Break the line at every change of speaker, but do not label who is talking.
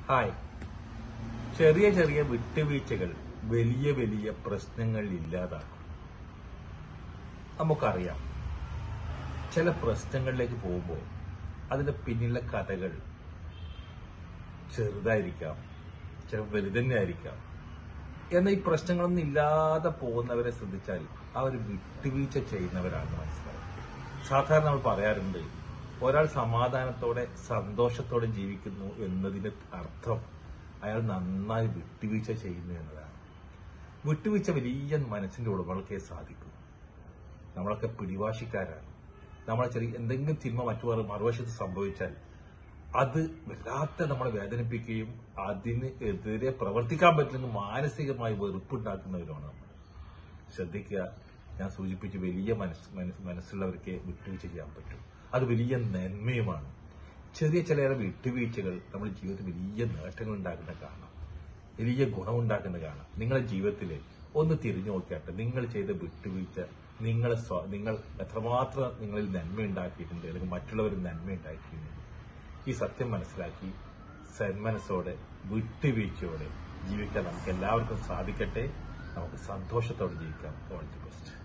hi ചെറിയ ചെറിയ വിട്ടുവീഴ്ചകൾ വലിയ വലിയ പ്രശ്നങ്ങൾ ഇല്ലാതാക്കും നമുക്കറിയാം ചില പ്രശ്നങ്ങളിലേക്ക് പോകുമ്പോൾ അതിന്റെ പിന്നിലെ കഥകൾ ചെറുതായിരിക്കാം ചില വലുതന്നെ ആയിരിക്കാം എന്നാൽ ഈ പ്രശ്നങ്ങളൊന്നും ഇല്ലാതെ പോകുന്നവരെ ശ്രദ്ധിച്ചാൽ അവർ വിട്ടുവീഴ്ച ചെയ്യുന്നവരാണെന്ന് മനസ്സിലാവും സാധാരണ നമ്മൾ പറയാറുണ്ട് ഒരാൾ സമാധാനത്തോടെ സന്തോഷത്തോടെ ജീവിക്കുന്നു എന്നതിന്റെ അർത്ഥം അയാൾ നന്നായി വിട്ടുവീഴ്ച ചെയ്യുന്നു എന്നതാണ് വിട്ടുവീഴ്ച വലിയ മനസ്സിന്റെ ഉടമകൾക്കേ സാധിക്കും നമ്മളൊക്കെ പിടിവാശിക്കാരാണ് നമ്മളെ ചെറിയ എന്തെങ്കിലും തിന്മ മറ്റു മറു- മറുവശത്ത് സംഭവിച്ചാൽ അത് വല്ലാത്ത നമ്മളെ വേദനിപ്പിക്കുകയും അതിന് എതിരെ പ്രവർത്തിക്കാൻ പറ്റുന്ന മാനസികമായി വെറുപ്പുണ്ടാക്കുന്നവരുമാണ് നമ്മൾ ശ്രദ്ധിക്കുക ഞാൻ സൂചിപ്പിച്ച് വലിയ മനസ്സ് മനസ്സ് മനസ്സുള്ളവർക്ക് വിട്ടുവീഴ്ച ചെയ്യാൻ പറ്റും അത് വലിയ നന്മയുമാണ് ചെറിയ ചില വിട്ടുവീഴ്ചകൾ നമ്മുടെ ജീവിതത്തിൽ വലിയ നേട്ടങ്ങൾ ഉണ്ടാക്കുന്ന കാണാം വലിയ ഗുണമുണ്ടാക്കുന്ന കാണാം നിങ്ങളുടെ ജീവിതത്തിൽ ഒന്ന് തിരിഞ്ഞു നോക്കിയാട്ടെ നിങ്ങൾ ചെയ്ത വിട്ടുവീഴ്ച നിങ്ങളെ സ്വ- നിങ്ങൾ എത്രമാത്രം നിങ്ങളിൽ നന്മ ഉണ്ടാക്കിയിട്ടുണ്ട് അല്ലെങ്കിൽ മറ്റുള്ളവർ നന്മ ഉണ്ടാക്കിയിട്ടുണ്ട് ഈ സത്യം മനസ്സിലാക്കി സന്മനസ്സോടെ വിട്ടുവീഴ്ചയോടെ ജീവിക്കാൻ നമുക്ക് എല്ലാവർക്കും സാധിക്കട്ടെ നമുക്ക് സന്തോഷത്തോടെ ജീവിക്കാം ഓൾ ദി ബെസ്റ്റ്